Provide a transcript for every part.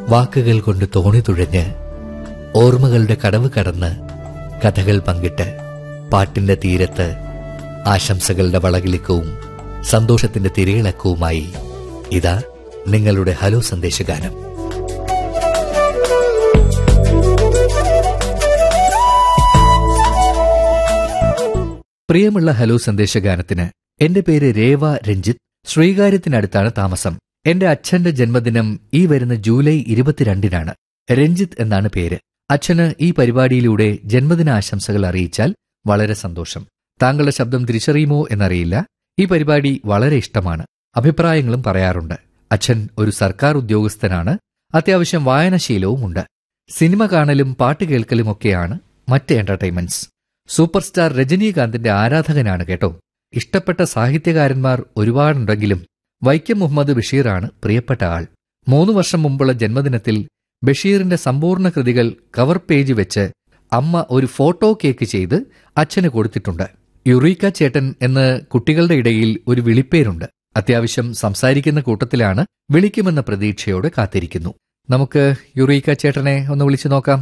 വാക്കുകൾ കൊണ്ട് തോണി തുഴഞ്ഞ് ഓർമ്മകളുടെ കടവ് കടന്ന് കഥകൾ പങ്കിട്ട് പാട്ടിന്റെ തീരത്ത് ആശംസകളുടെ വളകിളിക്കവും സന്തോഷത്തിന്റെ തിരയിളക്കവുമായി ഇതാ നിങ്ങളുടെ ഹലോ സന്ദേശഗാനം പ്രിയമുള്ള ഹലോ സന്ദേശഗാനത്തിന് എന്റെ പേര് രേവ രഞ്ജിത്ത് ശ്രീകാര്യത്തിനടുത്താണ് താമസം എന്റെ അച്ഛന്റെ ജന്മദിനം ഈ വരുന്ന ജൂലൈ ഇരുപത്തിരണ്ടിനാണ് രഞ്ജിത്ത് എന്നാണ് പേര് അച്ഛന് ഈ പരിപാടിയിലൂടെ ജന്മദിനാശംസകൾ അറിയിച്ചാൽ വളരെ സന്തോഷം താങ്കളുടെ ശബ്ദം തിരിച്ചറിയുമോ എന്നറിയില്ല ഈ പരിപാടി വളരെ ഇഷ്ടമാണ് അഭിപ്രായങ്ങളും പറയാറുണ്ട് അച്ഛൻ ഒരു സർക്കാർ ഉദ്യോഗസ്ഥനാണ് അത്യാവശ്യം വായനശീലവുമുണ്ട് സിനിമ കാണലും പാട്ട് കേൾക്കലുമൊക്കെയാണ് മറ്റ് എന്റർടൈൻമെന്റ്സ് സൂപ്പർ സ്റ്റാർ രജനീകാന്തിന്റെ ആരാധകനാണ് കേട്ടോ ഇഷ്ടപ്പെട്ട സാഹിത്യകാരന്മാർ ഒരുപാടുണ്ടെങ്കിലും വൈക്കം മുഹമ്മദ് ബഷീറാണ് പ്രിയപ്പെട്ട ആൾ മൂന്നു വർഷം മുമ്പുള്ള ജന്മദിനത്തിൽ ബഷീറിന്റെ സമ്പൂർണ്ണ കൃതികൾ കവർ പേജ് വെച്ച് അമ്മ ഒരു ഫോട്ടോ കേക്ക് ചെയ്ത് അച്ഛന് കൊടുത്തിട്ടുണ്ട് യുറീക്ക ചേട്ടൻ എന്ന് കുട്ടികളുടെ ഇടയിൽ ഒരു വിളിപ്പേരുണ്ട് അത്യാവശ്യം സംസാരിക്കുന്ന കൂട്ടത്തിലാണ് വിളിക്കുമെന്ന പ്രതീക്ഷയോടെ കാത്തിരിക്കുന്നു നമുക്ക് യുറീക്ക ചേട്ടനെ ഒന്ന് വിളിച്ചു നോക്കാം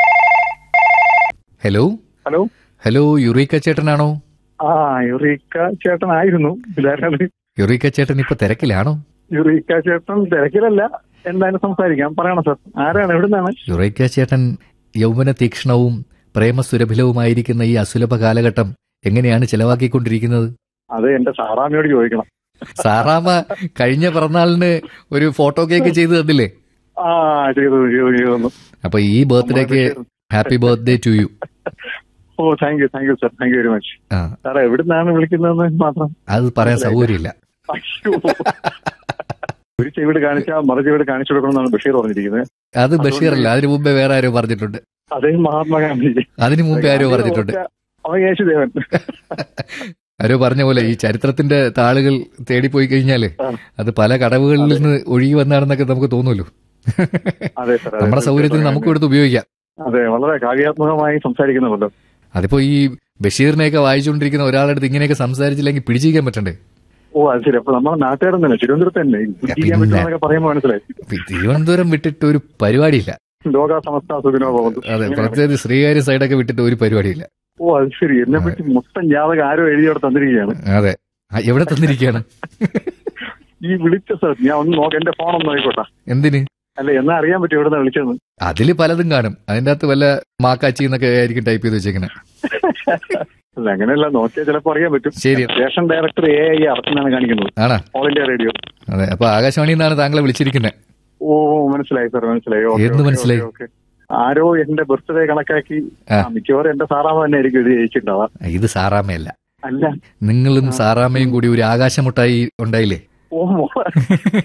ഹലോ ഹലോ ഹലോ യുറീക്ക ചേട്ടനാണോ ആ യുറീക്ക ചേട്ടനായിരുന്നു ഇതാരാണ് യുറീക്ക ചേട്ടൻ ഇപ്പൊ തിരക്കിലാണോ യുറീക്ക ചേട്ടൻ തിരക്കിലല്ല എന്തായാലും സംസാരിക്കാം പറയണം സാർ ആരാണ് എവിടുന്നാണ് യുറൈക്ക ചേട്ടൻ യൗവന തീക്ഷ്ണവും പ്രേമസുരഭിലവുമായിരിക്കുന്ന ഈ അസുലഭ കാലഘട്ടം എങ്ങനെയാണ് ചെലവാക്കിക്കൊണ്ടിരിക്കുന്നത് അത് എന്റെ സാറാമ്മയോട് ചോദിക്കണം സാറാമ്മ കഴിഞ്ഞ പിറന്നാളിന് ഒരു ഫോട്ടോ കേക്ക് ചെയ്തു തന്നില്ലേ ആ ചെയ്തു ചെയ്തു ചെയ്തു അപ്പൊ ഈ ബർത്ത്ഡേക്ക് ഹാപ്പി ബർത്ത്ഡേ ടു യു ഓ thank you thank you sir thank you very much ആ സാറേ എവിടുന്നാണ് വിളിക്കുന്നതെന്ന് മാത്രം അത് പറയാൻ സൗകര്യമില്ല അയ്യോ. ഒരു ചെവിട് കാണിച്ചാൽ മറു ചെവിട് കാണിച്ചു കൊടുക്കണമെന്നാണ് ബഷീർ പറഞ്ഞിരിക്കുന്നത് അത് ബഷീറല്ല അതിനു മുമ്പേ വേറെ ആരോ പറഞ്ഞിട്ടുണ്ട് അതേ മഹാത്മാഗാന്ധി അതിനു മുമ്പേ ആരോ പറഞ്ഞിട്ടുണ്ട് അവൻ യേശുദേവൻ ആരോ പറഞ്ഞ പോലെ ഈ ചരിത്രത്തിന്റെ താളുകൾ തേടിപ്പോയി കഴിഞ്ഞാല് ആ. അത് പല കടവുകളിൽ നിന്ന് ഒഴുകി വന്നാണെന്നൊക്കെ നമുക്ക് തോന്നുമല്ലോ അതെ സാർ അതെ. നമ്മുടെ സൗകര്യത്തിന് നമുക്കും എടുത്ത് ഉപയോഗിക്കാം അതെ വളരെ കാവ്യാത്മകമായി സംസാരിക്കുന്നുണ്ടല്ലോ അതിപ്പോ ഈ ബഷീറിനെയൊക്കെ വായിച്ചുകൊണ്ടിരിക്കുന്ന ഒരാളടുത്ത് ഇങ്ങനെയൊക്കെ സംസാരിച്ചില്ലെങ്കിൽ പിടിച്ചിരിക്കാൻ പറ്റണ്ടേ ഓ അത് ശരി അപ്പൊ നമ്മളെ നാട്ടുകാരൻ തന്നെ തിരുവനന്തപുരത്ത് തന്നെ ചെയ്യാൻ പിന്നെ. പറ്റുമെന്നൊക്കെ പറയുമ്പോൾ മനസ്സിലായി ഇപ്പൊ തിരുവനന്തപുരം വിട്ടിട്ട് ഒരു പരിപാടിയില്ല ലോക സമസ്ത സുഖിനോ പോകുന്നു അതെ പ്രത്യേകിച്ച് ശ്രീകാര്യ സൈഡൊക്കെ വിട്ടിട്ട് ഒരു പരിപാടിയില്ല ഓ അത് ശരി എന്നെ പറ്റി മൊത്തം ജാതകം ആരോ എഴുതി അവിടെ തന്നിരിക്കുകയാണ് അതെ ആ, എവിടെ തന്നിരിക്കുകയാണ് ഈ വിളിച്ച സ്ഥലം ഞാൻ ഒന്ന് നോക്കാം എന്റെ ഫോൺ ഒന്ന് നോക്കിക്കോട്ടെ എന്തിന് അല്ല എന്നാ അറിയാൻ പറ്റും എവിടെ വിളിച്ചതെന്ന് അതില് പലതും കാണും അതിന്റെ അകത്ത് വല്ല മാക്കാച്ചി എന്നൊക്കെ ആയിരിക്കും ടൈപ്പ് ചെയ്ത് വെച്ചേക്കണേ അല്ല അങ്ങനെയല്ല നോക്കിയാൽ ചിലപ്പോൾ അറിയാൻ പറ്റും ശരി സ്റ്റേഷൻ ഡയറക്ടർ എ ഐ അറക്കുന്നാണ് കാണിക്കുന്നത് ആണാ ഓൾ ഇന്ത്യ റേഡിയോ അതെ അപ്പൊ ആകാശവാണിയിൽ നിന്നാണ് താങ്കളെ വിളിച്ചിരിക്കുന്നത് ഓ മനസ്സിലായി സാർ മനസ്സിലായി ഓക്കേ, എന്ത് ഓക്കേ, മനസ്സിലായി? Okay, okay. ആരോ എന്റെ ബർത്ത്ഡേ കണക്കാക്കി ആ. ആ, മിക്കവാറും എന്റെ സാറാമ തന്നെ ആയിരിക്കും എഴുതി ജയിച്ചിട്ടുണ്ടാവാ ഇത് സാറാമ്മയല്ല അല്ല നിങ്ങളും സാറാമ്മയും കൂടി ഒരു ആകാശമുട്ടായി ഉണ്ടായില്ലേ ഓ